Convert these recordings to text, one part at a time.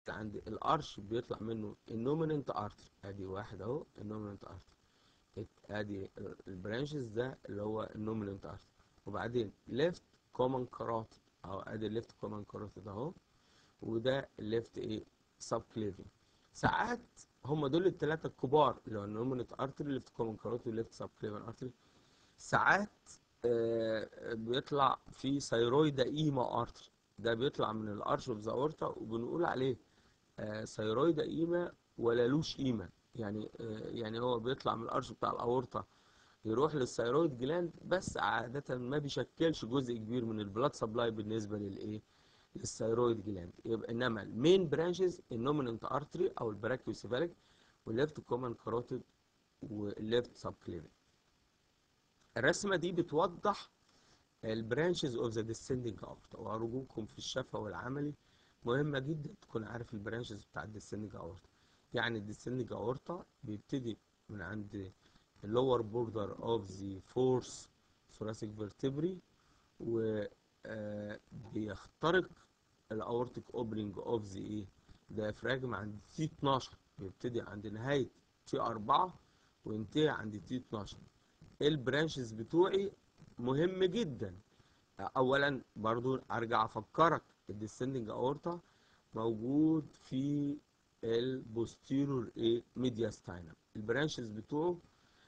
عند الارش بيطلع منه النوميننت ارتري ادي واحد اهو النوميننت ارتري ادي البرانشز ده اللي هو النوميننت ارتري وبعدين ليفت كومن كاروتيد اهو ادي الليفت كومن كاروتيد اهو وده الليفت ايه سب كليفي ساعات هم دول الثلاثه الكبار اللي هو النوميننت ارتري ليفت كومن كاروتيد وليفت سب كليفي ارتري ساعات آه بيطلع في ثيرويد ايما ارتري ده بيطلع من الارش اوف ذا اورتا وبنقول عليه آه ثيرويد ايما ولا لوش ايما يعني آه يعني هو بيطلع من الارش بتاع الاورتا يروح للثيرويد جلاند بس عاده ما بيشكلش جزء كبير من البلاد سبلاي بالنسبه للايه للثيرويد جلاند يبقى انما المين برانشز النوميننت ارتري او البراكيوسيفاليك والليفت كومن كاروتيد والليفت سب كليفي الرسمه دي بتوضح البرانشز اوف ذا ديسندنج اورتا وارجوكم في الشفا والعملي مهمه جدا تكون عارف البرانشز بتاع الديسندنج اورتا يعني الديسندنج اورتا بيبتدي من عند اللور بوردر اوف ذا فورس ثوراسيك فيرتبري و بيخترق الاورتيك اوبننج اوف ذا ايه ديافراجم عند تي 12 بيبتدي عند نهايه تي 4 وينتهي عند تي 12 البرانشز بتوعي مهم جدا اولا برضو ارجع افكرك الديسندنج اورتا موجود في البوستيرور ايه ميدياستاينم البرانشز بتوعه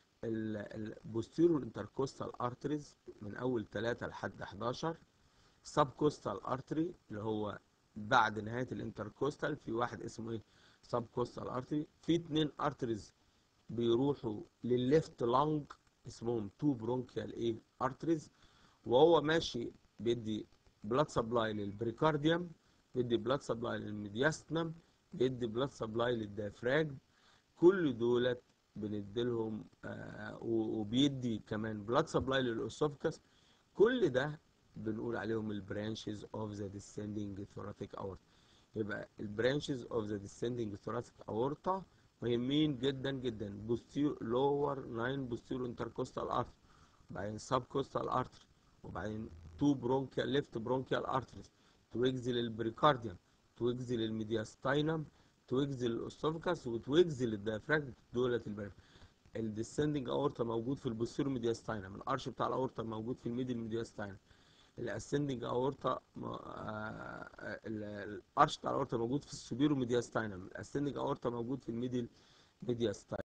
البوستيرور انتركوستال ارتريز من اول 3 لحد 11 سب كوستال ارتري اللي هو بعد نهايه الانتركوستال في واحد اسمه ايه سب كوستال ارتري في اتنين ارتريز بيروحوا للليفت لانج اسمهم تو برونكيال ايه ارتريز وهو ماشي بيدي بلاد سبلاي للبريكارديوم بيدي بلاد سبلاي للميدياستنم بيدي بلاد سبلاي للديافراجم كل دولت بنديلهم آه وبيدي كمان بلاد سبلاي للاسوفكس كل ده بنقول عليهم البرانشز اوف ذا descending thoracic aorta يبقى البرانشز اوف ذا descending thoracic aorta مهمين جدا جدا بوستير لور 9 بوستيرو انتركوستال ارتري وبعدين سب كوستال ارتري وبعدين تو برونكيال ليفت برونكيال ارتريز توجزل البريكارديوم توجزل الميدياستاينم توجزل الاسوفكس وتوجزل الديافراجم دولت البرانش الديسندنج اورتا موجود في البوستيرو ميدياستاينم الارش بتاع الاورتا موجود في الميدل ميدياستاينم الاسندنج اورتا الارش بتاع الاورتا موجود في السوبيرو ميدياستاينم الاسندنج اورتا موجود في الميدل ميدياستاينم